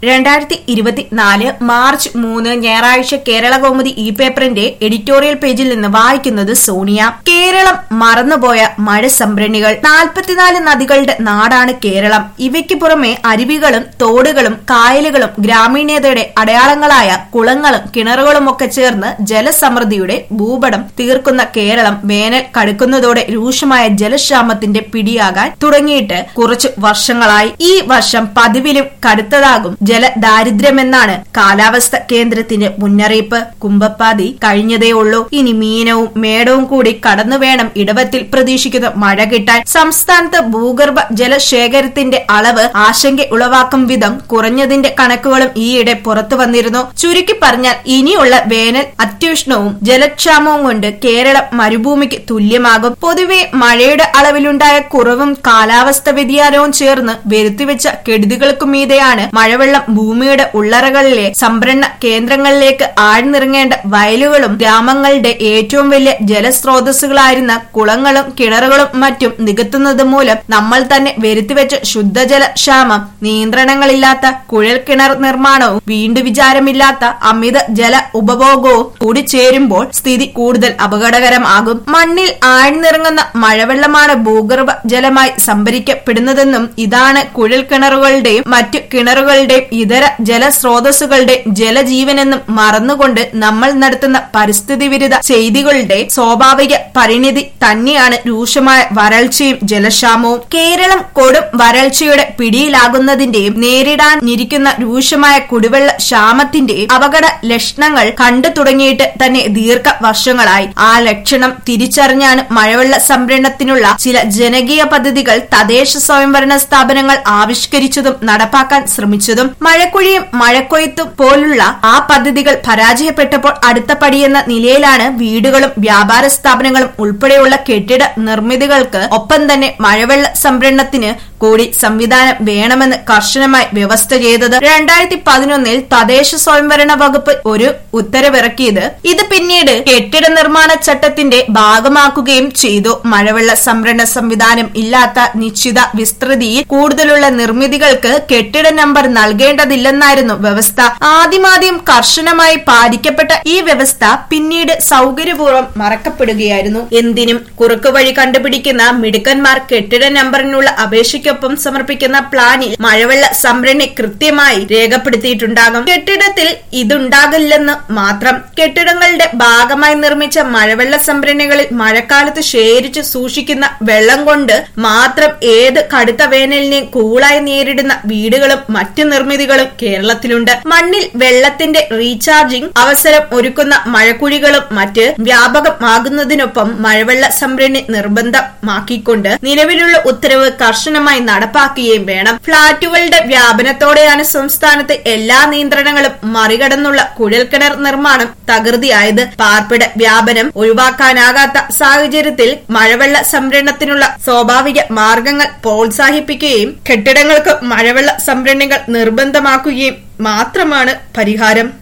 രണ്ടായിരത്തി ഇരുപത്തിനാല് മാർച്ച് മൂന്ന് ഞായറാഴ്ച കേരള കൗമുദി ഇ പേപ്പറിന്റെ എഡിറ്റോറിയൽ പേജിൽ നിന്ന് വായിക്കുന്നത് സോണിയ കേരളം മറന്നുപോയ മഴ സംഭരണികൾ നാൽപ്പത്തിനാല് നദികളുടെ നാടാണ് കേരളം ഇവയ്ക്ക് പുറമെ അരുവികളും തോടുകളും കായലുകളും ഗ്രാമീണതയുടെ അടയാളങ്ങളായ കുളങ്ങളും കിണറുകളും ഒക്കെ ചേർന്ന് ജലസമൃദ്ധിയുടെ ഭൂപടം തീർക്കുന്ന കേരളം വേനൽ കടുക്കുന്നതോടെ രൂക്ഷമായ ജലക്ഷാമത്തിന്റെ പിടിയാകാൻ തുടങ്ങിയിട്ട് കുറച്ചു വർഷങ്ങളായി ഈ വർഷം പതിവിലും കടുത്തതാകും ജലദാരിദ്ര്യമെന്നാണ് കാലാവസ്ഥ കേന്ദ്രത്തിന്റെ മുന്നറിയിപ്പ് കുമ്പപ്പാതി കഴിഞ്ഞതേ ഉള്ളൂ ഇനി മീനവും മേടവും കൂടി കടന്നു വേണം ഇടവത്തിൽ പ്രതീക്ഷിക്കുന്ന മഴ കിട്ടാൻ സംസ്ഥാനത്ത് ഭൂഗർഭ ജലശേഖരത്തിന്റെ അളവ് ആശങ്ക ഉളവാക്കും വിധം കുറഞ്ഞതിന്റെ കണക്കുകളും ഈയിടെ പുറത്തു വന്നിരുന്നു ചുരുക്കി പറഞ്ഞാൽ ഇനിയുള്ള വേനൽ അത്യുഷ്ണവും ജലക്ഷാമവും കൊണ്ട് കേരളം മരുഭൂമിക്ക് തുല്യമാകും പൊതുവെ മഴയുടെ അളവിലുണ്ടായ കുറവും കാലാവസ്ഥ വ്യതിയാനവും ചേർന്ന് വരുത്തിവെച്ച കെടുതികൾക്കു മീതെയാണ് മഴവെള്ളം ഭൂമിയുടെ ഉള്ളറകളിലെ സംഭരണ കേന്ദ്രങ്ങളിലേക്ക് ആഴ്ന്നിറങ്ങേണ്ട വയലുകളും ഗ്രാമങ്ങളുടെ ഏറ്റവും വലിയ ജലസ്രോതസ്സുകളായിരുന്ന കുളങ്ങളും കിണറുകളും മറ്റും നികത്തുന്നത് മൂലം നമ്മൾ തന്നെ വരുത്തിവെച്ച ശുദ്ധജല ക്ഷാമം നിയന്ത്രണങ്ങളില്ലാത്ത കുഴൽ കിണർ നിർമ്മാണവും വീണ്ടു വിചാരമില്ലാത്ത അമിത ജല ഉപഭോഗവും കൂടി ചേരുമ്പോൾ സ്ഥിതി കൂടുതൽ അപകടകരമാകും മണ്ണിൽ ആഴ്ന്നിറങ്ങുന്ന മഴവെള്ളമാണ് ഭൂഗർഭ ജലമായി സംഭരിക്കപ്പെടുന്നതെന്നും ഇതാണ് കുഴൽ കിണറുകളുടെയും മറ്റു കിണറുകളുടെയും ഇതര ജലസ്രോതസ്സുകളുടെയും ജലജീവനെന്നും മറന്നുകൊണ്ട് നമ്മൾ നടത്തുന്ന പരിസ്ഥിതി വിരുദ്ധ ചെയ്തികളുടെ സ്വാഭാവിക പരിണിതി തന്നെയാണ് രൂക്ഷമായ വരൾച്ചയും ജലക്ഷാമവും കേരളം കൊടും വരൾച്ചയുടെ പിടിയിലാകുന്നതിന്റെയും നേരിടാനിരിക്കുന്ന രൂക്ഷമായ കുടിവെള്ള ക്ഷാമത്തിന്റെയും അപകട ലക്ഷണങ്ങൾ കണ്ടു തുടങ്ങിയിട്ട് തന്നെ ദീർഘ വർഷങ്ങളായി ആ ലക്ഷണം തിരിച്ചറിഞ്ഞാണ് മഴവെള്ള സംഭരണത്തിനുള്ള ചില ജനകീയ പദ്ധതികൾ തദ്ദേശ സ്വയംഭരണ സ്ഥാപനങ്ങൾ ആവിഷ്കരിച്ചതും നടപ്പാക്കാൻ ശ്രമിച്ചതും മഴക്കുഴിയും മഴക്കൊയ്ത്തും പോലുള്ള ആ പദ്ധതികൾ പരാജയപ്പെട്ടപ്പോൾ അടുത്ത പടിയെന്ന നിലയിലാണ് വീടുകളും വ്യാപാര സ്ഥാപനങ്ങളും ഉൾപ്പെടെയുള്ള കെട്ടിട നിർമ്മിതികൾക്ക് ഒപ്പം തന്നെ മഴവെള്ള സംഭരണത്തിന് കൂടി സംവിധാനം വേണമെന്ന് കർശനമായി വ്യവസ്ഥ ചെയ്തത് രണ്ടായിരത്തി പതിനൊന്നിൽ തദ്ദേശ സ്വയംഭരണ വകുപ്പ് ഒരു ഉത്തരവിറക്കിയത് ഇത് പിന്നീട് കെട്ടിട നിർമ്മാണ ചട്ടത്തിന്റെ ഭാഗമാക്കുകയും ചെയ്തു മഴവെള്ള സംഭരണ സംവിധാനം ഇല്ലാത്ത നിശ്ചിത വിസ്തൃതിയിൽ കൂടുതലുള്ള നിർമ്മിതികൾക്ക് കെട്ടിട നമ്പർ നൽകേണ്ടതില്ലെന്നായിരുന്നു വ്യവസ്ഥ ആദ്യമാദ്യം കർശനമായി പാലിക്കപ്പെട്ട ഈ വ്യവസ്ഥ പിന്നീട് സൗകര്യപൂർവ്വം മറക്കപ്പെടുകയായിരുന്നു എന്തിനും കുറുക്കുവഴി കണ്ടുപിടിക്കുന്ന മിടുക്കന്മാർ കെട്ടിട നമ്പറിനുള്ള അപേക്ഷയ്ക്കൊപ്പം സമർപ്പിക്കുന്ന പ്ലാനിൽ മഴവെള്ള സംഭരണി കൃത്യമായി രേഖപ്പെടുത്തിയിട്ടുണ്ടാകും കെട്ടിടത്തിൽ ഇതുണ്ടാകില്ലെന്ന് മാത്രം കെട്ടിടങ്ങളുടെ ഭാഗമായി നിർമ്മിച്ച മഴവെള്ള സംഭരണികളിൽ മഴക്കാലത്ത് ശേഖരിച്ച് സൂക്ഷിക്കുന്ന വെള്ളം കൊണ്ട് മാത്രം ഏത് കടുത്ത വേനലിനെയും കൂളായി നേരിടുന്ന വീടുകളും മറ്റു നിർമ്മിതികളും കേരളത്തിലുണ്ട് മണ്ണിൽ വെള്ളത്തിന്റെ റീചാർജിംഗ് അവസരം ഒരുക്കുന്ന മഴക്കുഴികളും മറ്റ് വ്യാപകമാകുന്നതിനൊപ്പം മഴവെള്ള സംഭരണി നിർബന്ധമാക്കിക്കൊണ്ട് നിലവിലുള്ള ഉത്തരവ് കർശനമായി നടപ്പാക്കുകയും വേണം ഫ്ളാറ്റുകളുടെ വ്യാപനത്തോടെയാണ് സംസ്ഥാനത്ത് എല്ലാ നിയന്ത്രണങ്ങളും മറികടന്നുള്ള കുഴൽക്കിണർ നിർമ്മാണം തകൃതിയായത് പാർപ്പിട വ്യാപനം ഒഴിവാക്കാനാകാത്ത സാഹചര്യത്തിൽ മഴവെള്ള സംഭരണത്തിനുള്ള സ്വാഭാവിക മാർഗങ്ങൾ പ്രോത്സാഹിപ്പിക്കുകയും കെട്ടിടങ്ങൾക്ക് മഴവെള്ള സംഭരണികൾ നിർബന്ധമാക്കുകയും മാത്രമാണ് പരിഹാരം